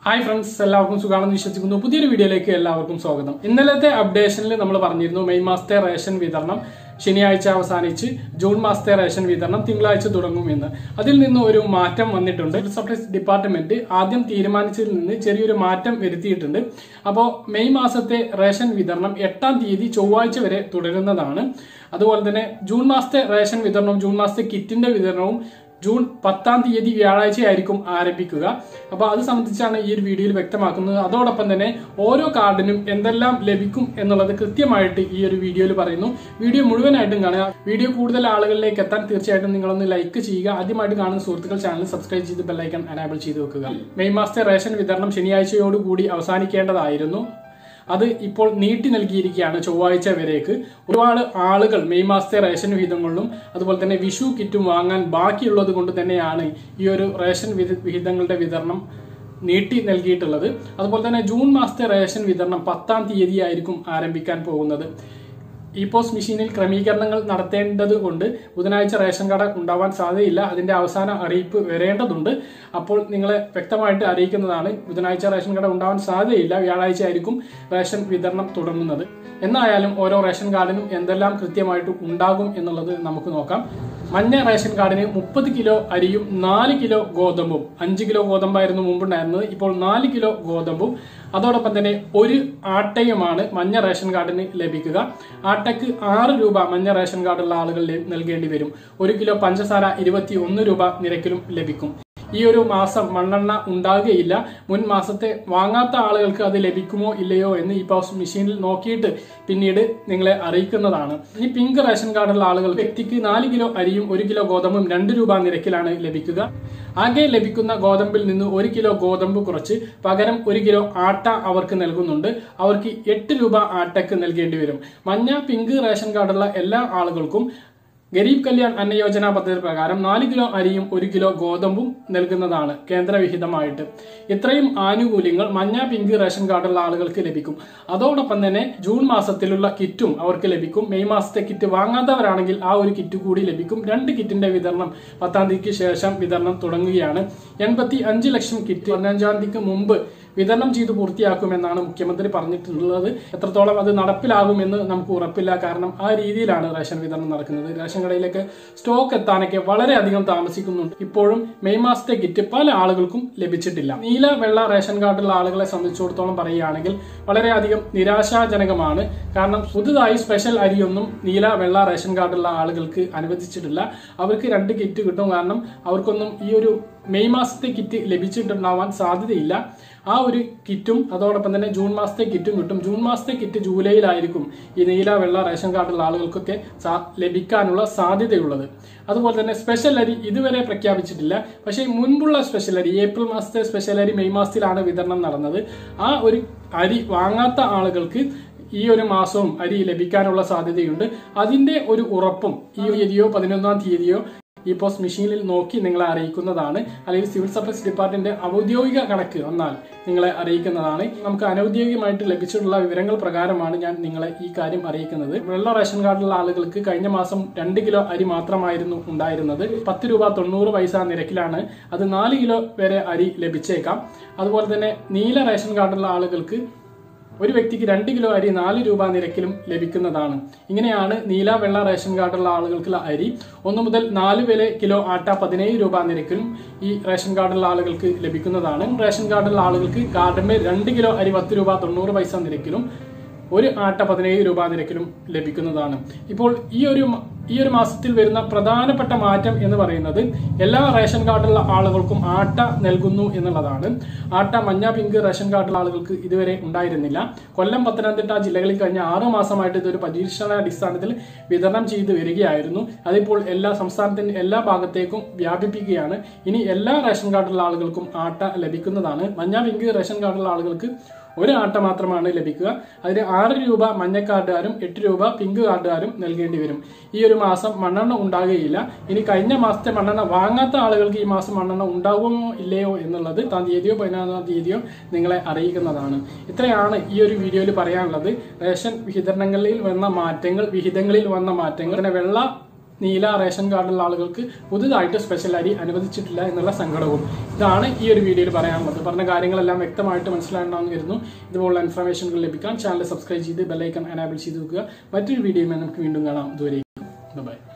hi friends എല്ലാവർക്കും സുഖാണെന്ന് വിശ്വസിക്കുന്നു പുതിയൊരു വീഡിയോയിലേക്ക് എല്ലാവർക്കും സ്വാഗതം ഇന്നലത്തെ അപ്ഡേഷനിൽ നമ്മൾ പറഞ്ഞിരുന്നു മെയ് മാസത്തെ റേഷൻ വിതരണം ശനിയാഴ്ച അവസാനിച്ച് ജൂൺ മാസത്തെ റേഷൻ വിതരണം തിങ്കളാഴ്ച തുടങ്ങുമെന്ന് അതിൽ നിന്ന് ഒരു മാറ്റം വന്നിട്ടുണ്ട് സിവിൽ സപ്ലൈസ് ഡിപ്പാർട്ട്മെന്റ് ആദ്യം തീരുമാനിച്ചതിൽ നിന്ന് ചെറിയൊരു മാറ്റം വരുത്തിയിട്ടുണ്ട് അപ്പോൾ മെയ് മാസത്തെ റേഷൻ വിതരണം എട്ടാം തീയതി ചൊവ്വാഴ്ച വരെ തുടരുന്നതാണ് അതുപോലെ തന്നെ ജൂൺ മാസത്തെ റേഷൻ വിതരണവും ജൂൺ മാസത്തെ കിറ്റിന്റെ വിതരണവും ജൂൺ പത്താം തീയതി വ്യാഴാഴ്ചയായിരിക്കും ആരംഭിക്കുക അപ്പോൾ അത് സംബന്ധിച്ചാണ് ഈ ഒരു വീഡിയോയിൽ വ്യക്തമാക്കുന്നത് അതോടൊപ്പം തന്നെ ഓരോ കാർഡിനും എന്തെല്ലാം ലഭിക്കും എന്നുള്ളത് കൃത്യമായിട്ട് ഈ ഒരു വീഡിയോയിൽ പറയുന്നു വീഡിയോ മുഴുവനായിട്ടും കാണുക വീഡിയോ കൂടുതൽ ആളുകളിലേക്ക് എത്താൻ തീർച്ചയായിട്ടും നിങ്ങളൊന്ന് ലൈക്ക് ചെയ്യുക ആദ്യമായിട്ട് കാണുന്ന സുഹൃത്തുക്കൾ ചാനൽ സബ്സ്ക്രൈബ് ചെയ്ത് ബെല്ലൈക്കൺ അനാബിൾ ചെയ്ത് വെക്കുക മെയ് മാസത്തെ റേഷൻ വിതരണം ശനിയാഴ്ചയോടുകൂടി അവസാനിക്കേണ്ടതായിരുന്നു അത് ഇപ്പോൾ നീട്ടി നൽകിയിരിക്കുകയാണ് ചൊവ്വാഴ്ച വരേക്ക് ഒരുപാട് ആളുകൾ മെയ് മാസത്തെ റേഷൻ വിഹിതങ്ങളിലും അതുപോലെ തന്നെ വിഷു കിറ്റും വാങ്ങാൻ ബാക്കിയുള്ളത് കൊണ്ട് തന്നെയാണ് ഈ ഒരു റേഷൻ വിധ- വിഹിതങ്ങളുടെ വിതരണം നീട്ടി നൽകിയിട്ടുള്ളത് അതുപോലെ തന്നെ ജൂൺ മാസത്തെ റേഷൻ വിതരണം പത്താം തീയതി ആയിരിക്കും ആരംഭിക്കാൻ പോകുന്നത് ഇ പോസ് മെഷീനിൽ ക്രമീകരണങ്ങൾ നടത്തേണ്ടത് കൊണ്ട് ബുധനാഴ്ച റേഷൻ കട ഉണ്ടാവാൻ സാധ്യതയില്ല അതിന്റെ അവസാന അറിയിപ്പ് വരേണ്ടതുണ്ട് അപ്പോൾ നിങ്ങളെ വ്യക്തമായിട്ട് അറിയിക്കുന്നതാണ് ബുധനാഴ്ച റേഷൻ കട ഉണ്ടാവാൻ സാധ്യതയില്ല വ്യാഴാഴ്ച ആയിരിക്കും റേഷൻ വിതരണം തുടങ്ങുന്നത് എന്നായാലും ഓരോ റേഷൻ കാർഡിനും എന്തെല്ലാം കൃത്യമായിട്ട് ഉണ്ടാകും എന്നുള്ളത് നമുക്ക് നോക്കാം മഞ്ഞ റേഷൻ കാർഡിന് മുപ്പത് കിലോ അരിയും നാല് കിലോ ഗോതമ്പും അഞ്ച് കിലോ ഗോതമ്പായിരുന്നു മുമ്പുണ്ടായിരുന്നത് ഇപ്പോൾ നാല് കിലോ ഗോതമ്പും അതോടൊപ്പം തന്നെ ഒരു ആട്ടയുമാണ് മഞ്ഞ റേഷൻ കാർഡിന് ലഭിക്കുക ആട്ടയ്ക്ക് ആറ് രൂപ മഞ്ഞ റേഷൻ കാർഡുള്ള ആളുകൾ നൽകേണ്ടി വരും ഒരു കിലോ പഞ്ചസാര ഇരുപത്തി ഒന്ന് രൂപ നിരക്കിലും ലഭിക്കും ഈ ഒരു മാസം മണ്ണെണ്ണ ഉണ്ടാകുകയില്ല മുൻ മാസത്തെ വാങ്ങാത്ത ആളുകൾക്ക് അത് ലഭിക്കുമോ ഇല്ലയോ എന്ന് ഈ പൗസ് മെഷീനിൽ നോക്കിയിട്ട് പിന്നീട് നിങ്ങളെ അറിയിക്കുന്നതാണ് ഈ പിങ്ക് റേഷൻ കാർഡുള്ള ആളുകൾ വ്യക്തിക്ക് നാല് കിലോ അരിയും ഒരു കിലോ ഗോതമ്പും രണ്ട് രൂപ നിരക്കിലാണ് ലഭിക്കുക ആകെ ലഭിക്കുന്ന ഗോതമ്പിൽ നിന്ന് ഒരു കിലോ ഗോതമ്പ് കുറച്ച് പകരം ഒരു കിലോ ആട്ട അവർക്ക് നൽകുന്നുണ്ട് അവർക്ക് എട്ട് രൂപ ആട്ടയ്ക്ക് നൽകേണ്ടി വരും മഞ്ഞ പിങ്ക് റേഷൻ കാർഡുള്ള എല്ലാ ആളുകൾക്കും ഗരീബ് കല്യാൺ അന്ന യോജന പദ്ധതി പ്രകാരം നാല് കിലോ അരിയും ഒരു കിലോ ഗോതമ്പും നൽകുന്നതാണ് കേന്ദ്രവിഹിതമായിട്ട് ഇത്രയും ആനുകൂല്യങ്ങൾ മഞ്ഞ പിങ്ക് റേഷൻ കാർഡുള്ള ആളുകൾക്ക് ലഭിക്കും അതോടൊപ്പം തന്നെ ജൂൺ മാസത്തിലുള്ള കിറ്റും അവർക്ക് ലഭിക്കും മെയ് മാസത്തെ കിറ്റ് വാങ്ങാത്തവരാണെങ്കിൽ ആ ഒരു കിറ്റ് കൂടി ലഭിക്കും രണ്ട് കിറ്റിന്റെ വിതരണം പത്താം തീയതിക്ക് ശേഷം വിതരണം തുടങ്ങുകയാണ് എൺപത്തി അഞ്ച് ലക്ഷം കിറ്റ് പതിനഞ്ചാം തീയതിക്ക് മുമ്പ് വിതരണം ചെയ്ത് പൂർത്തിയാക്കുമെന്നാണ് മുഖ്യമന്ത്രി പറഞ്ഞിട്ടുള്ളത് എത്രത്തോളം അത് നടപ്പിലാകുമെന്ന് നമുക്ക് ഉറപ്പില്ല കാരണം ആ രീതിയിലാണ് റേഷൻ വിതരണം നടക്കുന്നത് റേഷൻ കടയിലേക്ക് സ്റ്റോക്ക് എത്താനൊക്കെ വളരെയധികം താമസിക്കുന്നുണ്ട് ഇപ്പോഴും മെയ് മാസത്തെ കിറ്റ് പല ആളുകൾക്കും ലഭിച്ചിട്ടില്ല നീല വെള്ള റേഷൻ കാർഡുള്ള ആളുകളെ സംബന്ധിച്ചിടത്തോളം പറയുകയാണെങ്കിൽ വളരെയധികം നിരാശാജനകമാണ് കാരണം പുതുതായി സ്പെഷ്യൽ അരിയൊന്നും നീല വെള്ള റേഷൻ കാർഡുള്ള ആളുകൾക്ക് അനുവദിച്ചിട്ടില്ല അവർക്ക് രണ്ട് കിറ്റ് കിട്ടും കാരണം അവർക്കൊന്നും ഈ ഒരു മെയ് മാസത്തെ കിറ്റ് ലഭിച്ചിട്ടുണ്ടാവാൻ സാധ്യതയില്ല ആ ഒരു കിറ്റും അതോടൊപ്പം തന്നെ ജൂൺ മാസത്തെ കിറ്റും കിട്ടും ജൂൺ മാസത്തെ കിറ്റ് ജൂലൈയിലായിരിക്കും ഈ നീല വെള്ള റേഷൻ കാർഡുള്ള ആളുകൾക്കൊക്കെ സാ- ലഭിക്കാനുള്ള സാധ്യതയുള്ളത് അതുപോലെ തന്നെ സ്പെഷ്യൽ അരി ഇതുവരെ പ്രഖ്യാപിച്ചിട്ടില്ല പക്ഷേ മുൻപുള്ള സ്പെഷ്യൽ അരി ഏപ്രിൽ മാസത്തെ സ്പെഷ്യൽ അരി മെയ് മാസത്തിലാണ് വിതരണം നടന്നത് ആ ഒരു അരി വാങ്ങാത്ത ആളുകൾക്ക് ഈ ഒരു മാസവും അരി ലഭിക്കാനുള്ള സാധ്യതയുണ്ട് അതിന്റെ ഒരു ഉറപ്പും ഈ തീയതിയോ പതിനൊന്നാം തീയതിയോ ഈ പോസ്റ്റ് മെഷീനിൽ നോക്കി നിങ്ങളെ അറിയിക്കുന്നതാണ് അല്ലെങ്കിൽ സിവിൽ സപ്ലൈസ് ഡിപ്പാർട്ട്മെന്റ് ഔദ്യോഗിക കണക്ക് വന്നാൽ നിങ്ങളെ അറിയിക്കുന്നതാണ് നമുക്ക് അനൌദ്യോഗികമായിട്ട് ലഭിച്ചിട്ടുള്ള വിവരങ്ങൾ പ്രകാരമാണ് ഞാൻ നിങ്ങളെ ഈ കാര്യം അറിയിക്കുന്നത് വെള്ള റേഷൻ കാർഡുള്ള ആളുകൾക്ക് കഴിഞ്ഞ മാസം രണ്ട് കിലോ അരി മാത്രമായിരുന്നു ഉണ്ടായിരുന്നത് പത്ത് രൂപ തൊണ്ണൂറ് പൈസ നിരക്കിലാണ് അത് നാല് കിലോ വരെ അരി ലഭിച്ചേക്കാം അതുപോലെ തന്നെ നീല റേഷൻ കാർഡുള്ള ആളുകൾക്ക് ഒരു വ്യക്തിക്ക് രണ്ട് കിലോ അരി നാല് രൂപ നിരക്കിലും ലഭിക്കുന്നതാണ് ഇങ്ങനെയാണ് നീല വെള്ള റേഷൻ കാർഡുള്ള ആളുകൾക്കുള്ള അരി ഒന്ന് മുതൽ നാല് വരെ കിലോ ആട്ട പതിനേഴ് രൂപ നിരക്കിലും ഈ റേഷൻ കാർഡുള്ള ആളുകൾക്ക് ലഭിക്കുന്നതാണ് റേഷൻ കാർഡുള്ള ആളുകൾക്ക് കാർഡിന്മേൽ രണ്ട് കിലോ അരി പത്ത് രൂപ തൊണ്ണൂറ് പൈസ നിരക്കിലും ഒരു ആട്ട പതിനേഴ് രൂപ നിരക്കിലും ലഭിക്കുന്നതാണ് ഇപ്പോൾ ഈ ഒരു മ- ഈ ഒരു മാസത്തിൽ വരുന്ന പ്രധാനപ്പെട്ട മാറ്റം എന്ന് പറയുന്നത് എല്ലാ റേഷൻ കാർഡുള്ള ആളുകൾക്കും ആട്ട നൽകുന്നു എന്നുള്ളതാണ് ആട്ട മഞ്ഞ പിങ്ക് റേഷൻ കാർഡുള്ള ആളുകൾക്ക് ഇതുവരെ ഉണ്ടായിരുന്നില്ല കൊല്ലം പത്തനംതിട്ട ജില്ലകളിൽ കഴിഞ്ഞ ആറു മാസമായിട്ട് ഇതൊരു പരീക്ഷണാടിസ്ഥാനത്തിൽ വിതരണം ചെയ്ത് വരികയായിരുന്നു അതിപ്പോൾ എല്ലാ സംസ്ഥാനത്തിന്റെ എല്ലാ ഭാഗത്തേക്കും വ്യാപിപ്പിക്കുകയാണ് ഇനി എല്ലാ റേഷൻ കാർഡുള്ള ആളുകൾക്കും ആട്ട ലഭിക്കുന്നതാണ് മഞ്ഞ പിങ്ക് റേഷൻ കാർഡുള്ള ആളുകൾക്ക് ഒരു ആട്ട മാത്രമാണ് ലഭിക്കുക അതിന് ആറ് രൂപ മഞ്ഞ കാർഡുകാരും എട്ട് രൂപ പിങ്ക് കാർഡുകാരും നൽകേണ്ടി വരും ഈ ഒരു മാസം മണ്ണെണ്ണ ഉണ്ടാകുകയില്ല ഇനി കഴിഞ്ഞ മാസത്തെ മണ്ണെണ്ണ വാങ്ങാത്ത ആളുകൾക്ക് ഈ മാസം മണ്ണെണ്ണ ഉണ്ടാകുമോ ഇല്ലയോ എന്നുള്ളത് പത്താം തീയതിയോ പതിനാറാം തീയതിയോ നിങ്ങളെ അറിയിക്കുന്നതാണ് ഇത്രയാണ് ഈ ഒരു വീഡിയോയിൽ പറയാനുള്ളത് റേഷൻ വിതരണങ്ങളിൽ വന്ന മാറ്റങ്ങൾ വിഹിതങ്ങളിൽ വന്ന മാറ്റങ്ങൾ പിന്നെ വെള്ള നീല റേഷൻ കാർഡുള്ള ആളുകൾക്ക് പുതുതായിട്ട് സ്പെഷ്യൽ അരി അനുവദിച്ചിട്ടില്ല എന്നുള്ള സങ്കടവും ഇതാണ് ഈ ഒരു വീഡിയോയിൽ പറയാനുള്ളത് പറഞ്ഞ കാര്യങ്ങളെല്ലാം വ്യക്തമായിട്ട് മനസ്സിലാണെന്ന് കരുതുന്നു ഇതുപോലുള്ള ഇൻഫർമേഷനുകൾ ലഭിക്കാൻ ചാനൽ സബ്സ്ക്രൈബ് ചെയ്ത് ബെല്ലൈക്കൺ എനാബിൾ ചെയ്ത് വെക്കുക മറ്റൊരു വീഡിയോയുമായി നമുക്ക് വീണ്ടും കാണാം ഇതുവരെ ബൈ